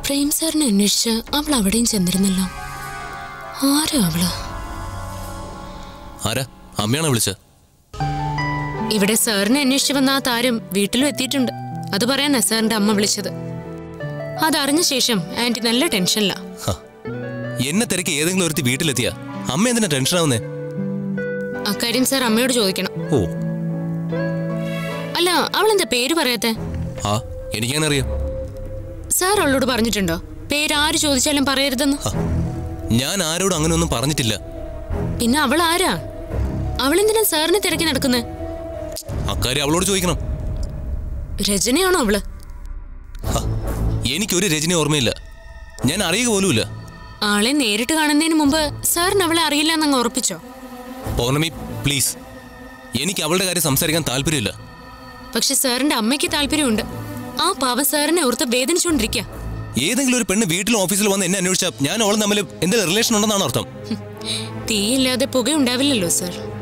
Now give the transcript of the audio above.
പ്രേം സാറിനെ അന്വേഷിച്ച് അവൾ അവിടെയും ചെന്നിരുന്നല്ലോ ആരാ അവള് ആരാ അമ്മയാണോ വിളിച്ചത് ഇവിടെ സാറിനെ അന്വേഷിച്ച് വന്ന ആ താരം വീട്ടിലും എത്തിയിട്ടുണ്ട് അത് പറയാനാ സാറിന്റെ അമ്മ വിളിച്ചത് അതറിഞ്ഞ ശേഷം ആന്റി നല്ല ടെൻഷനിലാ ഹ. എന്നെ തിരക്ക് ഏതെങ്കിലും ഒരുത്തി വീട്ടിലെത്തിയാ അമ്മ എന്തിനാ ടെൻഷനാവുന്നേ അക്കാര്യം സാർ അമ്മയോട് ചോദിക്കണം ഓ അല്ല അവളെന്താ പേര് പറയാത്തെ ആ എനിക്കങ്ങനെ അറിയാം സാർ അവളോട് പറഞ്ഞിട്ടുണ്ടോ പേര് ആര് ചോദിച്ചാലും പറയരുതെന്ന് ഹ. ഞാൻ ആരോടും അങ്ങനെ ഒന്നും പറഞ്ഞിട്ടില്ല പിന്നെ അവൾ ആരാ അവളെന്തിനാ സാറിനെ തിരക്കി നടക്കുന്നത് അക്കാര്യം അവളോട് ചോദിക്കണം രചനയാണോ അവള് ഹ. എനിക്കൊരു രജനി ഓർമ്മയില്ല ഞാൻ അറിയുക പോലുമില്ല ആളെ നേരിട്ട് കാണുന്നതിന് മുമ്പ് സാറിന് അവളെ അറിയില്ല എന്നങ്ങ് ഉറപ്പിച്ചോ പൗർണമി പ്ലീസ് എനിക്ക് അവളുടെ കാര്യം സംസാരിക്കാൻ താല്പര്യമില്ല പക്ഷെ സാറിന്റെ അമ്മയ്ക്ക് താല്പര്യമുണ്ട് ആ പാവ സാറിനെ ഓർത്ത് വേദനിച്ചുകൊണ്ടിരിക്കുക ഏതെങ്കിലും ഒരു പെണ്ണ് വീട്ടിലും ഓഫീസിൽ വന്ന് എന്നെ അന്വേഷിച്ചാൽ ഞാൻ അവളും തമ്മിൽ എന്തെങ്കിലും റിലേഷൻ ഉണ്ടെന്നാണ് അർത്ഥം തീയില്ലാതെ പുകയുണ്ടാവില്ലല്ലോ സാർ